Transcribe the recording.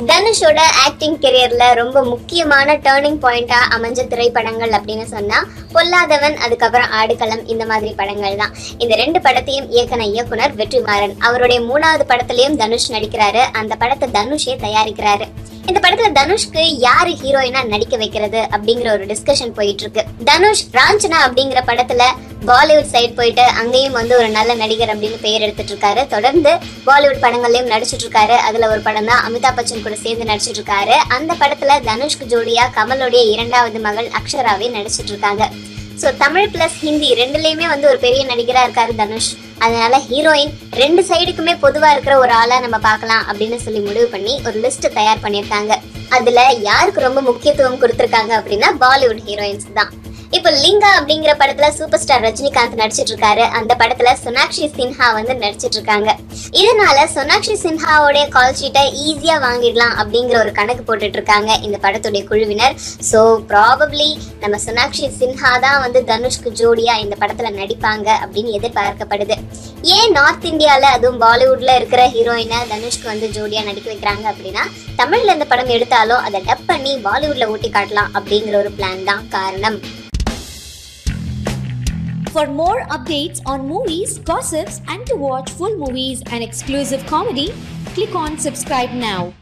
தனுஷோட ஆக்டிங் கெரியர்ல ரொம்ப முக்கியமான டேர்னிங் பாயிண்டா அமைஞ்ச திரைப்படங்கள் அப்படின்னு சொன்னா பொல்லாதவன் அதுக்கப்புறம் ஆடுகளம் இந்த மாதிரி படங்கள் தான் இந்த ரெண்டு படத்தையும் இயக்குன இயக்குனர் வெற்றிமாறன் அவருடைய மூணாவது படத்திலையும் தனுஷ் நடிக்கிறாரு அந்த படத்தை தனுஷே தயாரிக்கிறாரு இந்த படத்துல தனுஷ்க்கு யாரு ஹீரோயினா நடிக்க வைக்கிறது அப்படிங்கிற ஒரு டிஸ்கஷன் போயிட்டு இருக்கு தனுஷ் ராஞ்சனா அப்படிங்கிற படத்துல பாலிவுட் சைடு போயிட்டு அங்கேயும் வந்து ஒரு நல்ல நடிகர் அப்படின்னு பெயர் எடுத்துட்டு இருக்காரு தொடர்ந்து பாலிவுட் படங்கள்லயும் நடிச்சிட்டு இருக்காரு அதுல ஒரு படம் தான் அமிதாப் பச்சன் கூட சேர்ந்து நடிச்சிட்டு இருக்காரு அந்த படத்துல தனுஷ்க்கு ஜோடியா கமலுடைய இரண்டாவது மகள் அக்ஷராவே நடிச்சிட்டு இருக்காங்க ஸோ தமிழ் பிளஸ் ஹிந்தி ரெண்டுலயுமே வந்து ஒரு பெரிய நடிகரா இருக்காரு தனுஷ் அதனால ஹீரோயின் ரெண்டு சைடுக்குமே பொதுவா இருக்கிற ஒரு ஆளா நம்ம பார்க்கலாம் அப்படின்னு சொல்லி முடிவு பண்ணி ஒரு லிஸ்ட் தயார் பண்ணியிருக்காங்க அதுல யாருக்கு ரொம்ப முக்கியத்துவம் கொடுத்திருக்காங்க அப்படின்னா பாலிவுட் ஹீரோயின்ஸ் தான் இப்போ லிங்கா அப்படிங்கிற படத்துல சூப்பர் ஸ்டார் ரஜினிகாந்த் நடிச்சிட்டு இருக்காரு அந்த படத்துல சோனாக்ஷி சின்ஹா வந்து நடிச்சிட்டு இருக்காங்க இதனால சோனாக்ஷி சின்ஹாவோடைய கால் ஷீட்டை ஈஸியா வாங்கிடலாம் அப்படிங்கிற ஒரு கணக்கு போட்டுட்டு இருக்காங்க இந்த படத்துடைய குழுவினர் ஸோ ப்ராபப்ளி நம்ம சோனாக்ஷி சின்ஹா தான் வந்து தனுஷ்க்கு ஜோடியா இந்த படத்துல நடிப்பாங்க அப்படின்னு எதிர்பார்க்கப்படுது ஏன் நார்த் இந்தியால அதுவும் பாலிவுட்ல இருக்கிற ஹீரோயினை தனுஷ்க்கு வந்து ஜோடியா நடிக்க வைக்கிறாங்க அப்படின்னா தமிழ்ல இந்த படம் எடுத்தாலும் அதை டப் பண்ணி பாலிவுட்ல ஊட்டி காட்டலாம் அப்படிங்கிற ஒரு பிளான் தான் காரணம் For more updates on movies, gossips, and to watch full movies and exclusive comedy, click on subscribe now.